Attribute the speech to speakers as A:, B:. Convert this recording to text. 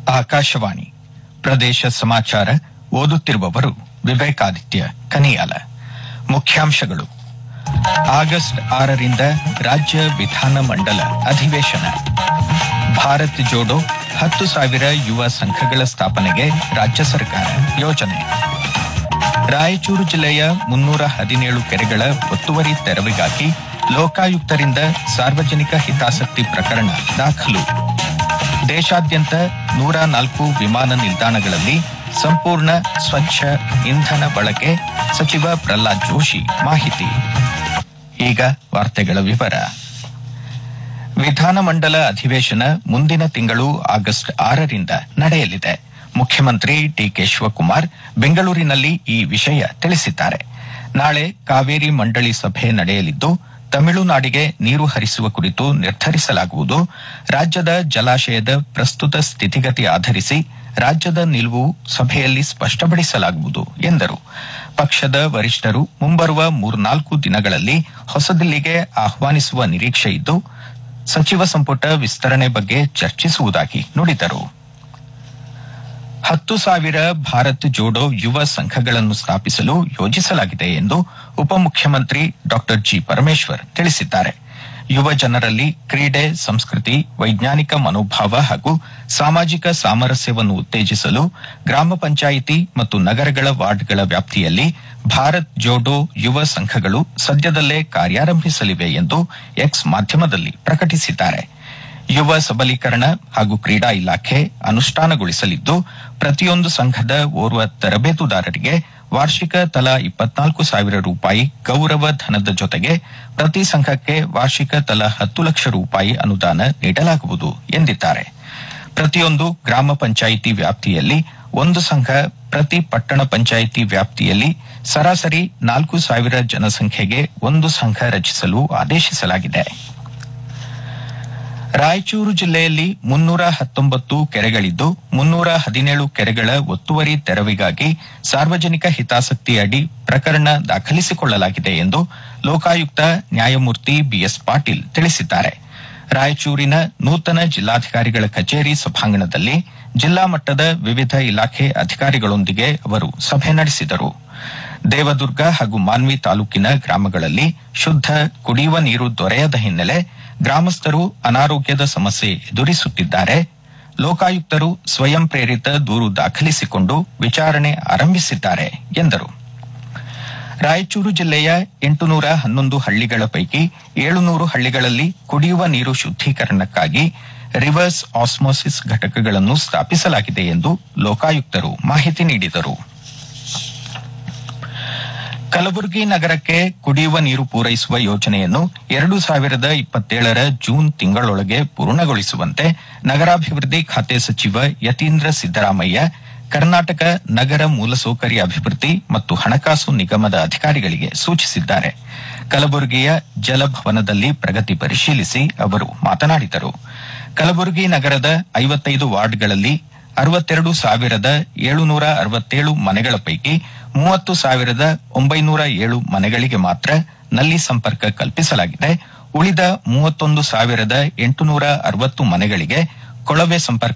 A: ಆಕಾಶವಾಣಿ ಪ್ರದೇಶ ಸಮಾಚಾರ ಓದುತ್ತಿರುವವರು ವಿವೇಕಾದಿತ್ಯ ಕನಿಯಾಲ ಮುಖ್ಯಾಂಶಗಳು ಆಗಸ್ಟ್ ಆರರಿಂದ ರಾಜ್ಯ ವಿಧಾನ ಮಂಡಲ ಅಧಿವೇಶನ ಭಾರತ್ ಜೋಡೋ ಹತ್ತು ಸಾವಿರ ಯುವ ಸಂಘಗಳ ಸ್ಥಾಪನೆಗೆ ರಾಜ್ಯ ಸರ್ಕಾರ ಯೋಜನೆ ರಾಯಚೂರು ಜಿಲ್ಲೆಯ ಮುನ್ನೂರ ಹದಿನೇಳು ಕೆರೆಗಳ ಒತ್ತುವರಿ ತೆರವಿಗಾಗಿ ಲೋಕಾಯುಕ್ತರಿಂದ ಸಾರ್ವಜನಿಕ ಹಿತಾಸಕ್ತಿ ಪ್ರಕರಣ ದಾಖಲು ದೇಶಾದ್ಯಂತ ನೂರ ನಾಲ್ಕು ವಿಮಾನ ನಿಲ್ದಾಣಗಳಲ್ಲಿ ಸಂಪೂರ್ಣ ಸ್ವಚ್ಛ ಇಂಧನ ಬಳಕೆ ಸಚಿವ ಪ್ರಹ್ಲಾದ್ ಜೋಶಿ ಮಾಹಿತಿ ಈಗ ವಾರ್ತೆಗಳ ವಿವರ ವಿಧಾನಮಂಡಲ ಅಧಿವೇಶನ ಮುಂದಿನ ತಿಂಗಳು ಆಗಸ್ಟ್ ಆರರಿಂದ ನಡೆಯಲಿದೆ ಮುಖ್ಯಮಂತ್ರಿ ಡಿಕೆ ಶಿವಕುಮಾರ್ ಬೆಂಗಳೂರಿನಲ್ಲಿ ಈ ವಿಷಯ ತಿಳಿಸಿದ್ದಾರೆ ನಾಳೆ ಕಾವೇರಿ ಮಂಡಳಿ ಸಭೆ ನಡೆಯಲಿದ್ದು ತಮಿಳುನಾಡಿಗೆ ನೀರು ಹರಿಸುವ ಕುರಿತು ನಿರ್ಧರಿಸಲಾಗುವುದು ರಾಜ್ಯದ ಜಲಾಶಯದ ಪ್ರಸ್ತುತ ಸ್ಥಿತಿಗತಿ ಆಧರಿಸಿ ರಾಜ್ಯದ ನಿಲುವು ಸಭೆಯಲ್ಲಿ ಸ್ಪಷ್ಟಪಡಿಸಲಾಗುವುದು ಎಂದರು ಪಕ್ಷದ ವರಿಷ್ಠರು ಮುಂಬರುವ ಮೂರ್ನಾಲ್ಕು ದಿನಗಳಲ್ಲಿ ಹೊಸದಿಲ್ಲಿಗೆ ಆಹ್ವಾನಿಸುವ ನಿರೀಕ್ಷೆ ಇದ್ದು ಸಚಿವ ಸಂಪುಟ ವಿಸ್ತರಣೆ ಬಗ್ಗೆ ಚರ್ಚಿಸುವುದಾಗಿ ನುಡಿದರು ಹತ್ತು ಸಾವಿರ ಭಾರತ್ ಜೋಡೋ ಯುವ ಸಂಘಗಳನ್ನು ಸ್ಥಾಪಿಸಲು ಯೋಜಿಸಲಾಗಿದೆ ಎಂದು ಉಪಮುಖ್ಯಮಂತ್ರಿ ಡಾ ಜಿ ಪರಮೇಶ್ವರ್ ತಿಳಿಸಿದ್ದಾರೆ ಯುವ ಜನರಲ್ಲಿ ಕ್ರೀಡೆ ಸಂಸ್ಕೃತಿ ವೈಜ್ಞಾನಿಕ ಮನೋಭಾವ ಹಾಗೂ ಸಾಮಾಜಿಕ ಸಾಮರಸ್ಯವನ್ನು ಉತ್ತೇಜಿಸಲು ಗ್ರಾಮ ಪಂಚಾಯಿತಿ ಮತ್ತು ನಗರಗಳ ವಾರ್ಡ್ಗಳ ವ್ಯಾಪ್ತಿಯಲ್ಲಿ ಭಾರತ್ ಜೋಡೋ ಯುವ ಸಂಘಗಳು ಸದ್ಯದಲ್ಲೇ ಕಾರ್ಯಾರಂಭಿಸಲಿವೆ ಎಂದು ಎಕ್ಸ್ ಮಾಧ್ಯಮದಲ್ಲಿ ಪ್ರಕಟಿಸಿದ್ದಾರೆ ಯುವ ಸಬಲೀಕರಣ ಹಾಗೂ ಕ್ರೀಡಾ ಇಲಾಖೆ ಅನುಷ್ಠಾನಗೊಳಿಸಲಿದ್ದು ಪ್ರತಿಯೊಂದು ಸಂಘದ ಓರ್ವ ತರಬೇತುದಾರರಿಗೆ ವಾರ್ಷಿಕ ತಲಾ ಇಪ್ಪತ್ನಾಲ್ಕು ಸಾವಿರ ರೂಪಾಯಿ ಗೌರವ ಧನದ ಜೊತೆಗೆ ಪ್ರತಿ ಸಂಘಕ್ಕೆ ವಾರ್ಷಿಕ ತಲಾ ಹತ್ತು ಲಕ್ಷ ರೂಪಾಯಿ ಅನುದಾನ ನೀಡಲಾಗುವುದು ಎಂದಿದ್ದಾರೆ ಪ್ರತಿಯೊಂದು ಗ್ರಾಮ ಪಂಚಾಯಿತಿ ವ್ಯಾಪ್ತಿಯಲ್ಲಿ ಒಂದು ಸಂಘ ಪ್ರತಿ ಪಟ್ಟಣ ಪಂಚಾಯಿತಿ ವ್ಯಾಪ್ತಿಯಲ್ಲಿ ಸರಾಸರಿ ನಾಲ್ಕು ಸಾವಿರ ಜನಸಂಖ್ಯೆಗೆ ಒಂದು ಸಂಘ ರಚಿಸಲು ಆದೇಶಿಸಲಾಗಿದೆ ರಾಯಚೂರು ಜಿಲ್ಲೆಯಲ್ಲಿ ಮುನ್ನೂರ ಹತ್ತೊಂಬತ್ತು ಕೆರೆಗಳಿದ್ದು ಮುನ್ನೂರ ಹದಿನೇಳು ಕೆರೆಗಳ ಒತ್ತುವರಿ ತೆರವಿಗಾಗಿ ಸಾರ್ವಜನಿಕ ಹಿತಾಸಕ್ತಿ ಅಡಿ ಪ್ರಕರಣ ದಾಖಲಿಸಿಕೊಳ್ಳಲಾಗಿದೆ ಎಂದು ಲೋಕಾಯುಕ್ತ ನ್ಯಾಯಮೂರ್ತಿ ಬಿಎಸ್ ಪಾಟೀಲ್ ತಿಳಿಸಿದ್ದಾರೆ ರಾಯಚೂರಿನ ನೂತನ ಜಿಲ್ಲಾಧಿಕಾರಿಗಳ ಕಚೇರಿ ಸಭಾಂಗಣದಲ್ಲಿ ಜಿಲ್ಲಾ ಮಟ್ಟದ ವಿವಿಧ ಇಲಾಖೆ ಅಧಿಕಾರಿಗಳೊಂದಿಗೆ ಅವರು ಸಭೆ ನಡೆಸಿದರು ದೇವದುರ್ಗ ಹಾಗೂ ಮಾನ್ವಿ ತಾಲೂಕಿನ ಗ್ರಾಮಗಳಲ್ಲಿ ಶುದ್ದ ಕುಡಿಯುವ ನೀರು ದೊರೆಯದ ಹಿನ್ನೆಲೆ ಗ್ರಾಮಸ್ಥರು ಅನಾರೋಗ್ಯದ ಸಮಸ್ಯೆ ಎದುರಿಸುತ್ತಿದ್ದಾರೆ ಲೋಕಾಯುಕ್ತರು ಸ್ವಯಂ ಪ್ರೇರಿತ ದೂರು ದಾಖಲಿಸಿಕೊಂಡು ವಿಚಾರಣೆ ಆರಂಭಿಸಿದ್ದಾರೆ ಎಂದರು ರಾಯಚೂರು ಜಿಲ್ಲೆಯ ಎಂಟುನೂರ ಹನ್ನೊಂದು ಹಳ್ಳಿಗಳ ಪೈಕಿ ಏಳುನೂರು ಹಳ್ಳಿಗಳಲ್ಲಿ ಕುಡಿಯುವ ನೀರು ಶುದ್ದೀಕರಣಕ್ಕಾಗಿ ರಿವರ್ಸ್ ಆಸ್ಮೋಸಿಸ್ ಘಟಕಗಳನ್ನು ಸ್ಥಾಪಿಸಲಾಗಿದೆ ಎಂದು ಲೋಕಾಯುಕ್ತರು ಮಾಹಿತಿ ನೀಡಿದರು ಕಲಬುರಗಿ ನಗರಕ್ಕೆ ಕುಡಿಯುವ ನೀರು ಪೂರೈಸುವ ಯೋಜನೆಯನ್ನು ಎರಡು ಸಾವಿರದ ಇಪ್ಪತ್ತೇಳರ ಜೂನ್ ತಿಂಗಳೊಳಗೆ ಪೂರ್ಣಗೊಳಿಸುವಂತೆ ನಗರಾಭಿವೃದ್ಧಿ ಖಾತೆ ಸಚಿವ ಯತೀಂದ್ರ ಸಿದ್ದರಾಮಯ್ಯ ಕರ್ನಾಟಕ ನಗರ ಮೂಲಸೌಕರ್ಯ ಅಭಿವೃದ್ಧಿ ಮತ್ತು ಹಣಕಾಸು ನಿಗಮದ ಅಧಿಕಾರಿಗಳಿಗೆ ಸೂಚಿಸಿದ್ದಾರೆ ಕಲಬುರಗಿಯ ಜಲಭವನದಲ್ಲಿ ಪ್ರಗತಿ ಪರಿಶೀಲಿಸಿ ಅವರು ಮಾತನಾಡಿದರು ಕಲಬುರಗಿ ನಗರದ ಐವತ್ತೈದು ವಾರ್ಡ್ಗಳಲ್ಲಿ ಅರವತ್ತೆರಡು ಸಾವಿರದ ಏಳುನೂರ ಅರವತ್ತೇಳು ಮನೆಗಳ ಪೈಕಿ ಮೂವತ್ತು ಸಾವಿರದ ಒಂಬೈನೂರ ಏಳು ಮನೆಗಳಿಗೆ ಮಾತ್ರ ನಲ್ಲಿ ಸಂಪರ್ಕ ಕಲ್ಪಿಸಲಾಗಿದೆ ಉಳಿದ ಮೂವತ್ತೊಂದು ಸಾವಿರದ ಎಂಟುನೂರ ಅರವತ್ತು ಮನೆಗಳಿಗೆ ಕೊಳವೆ ಸಂಪರ್ಕ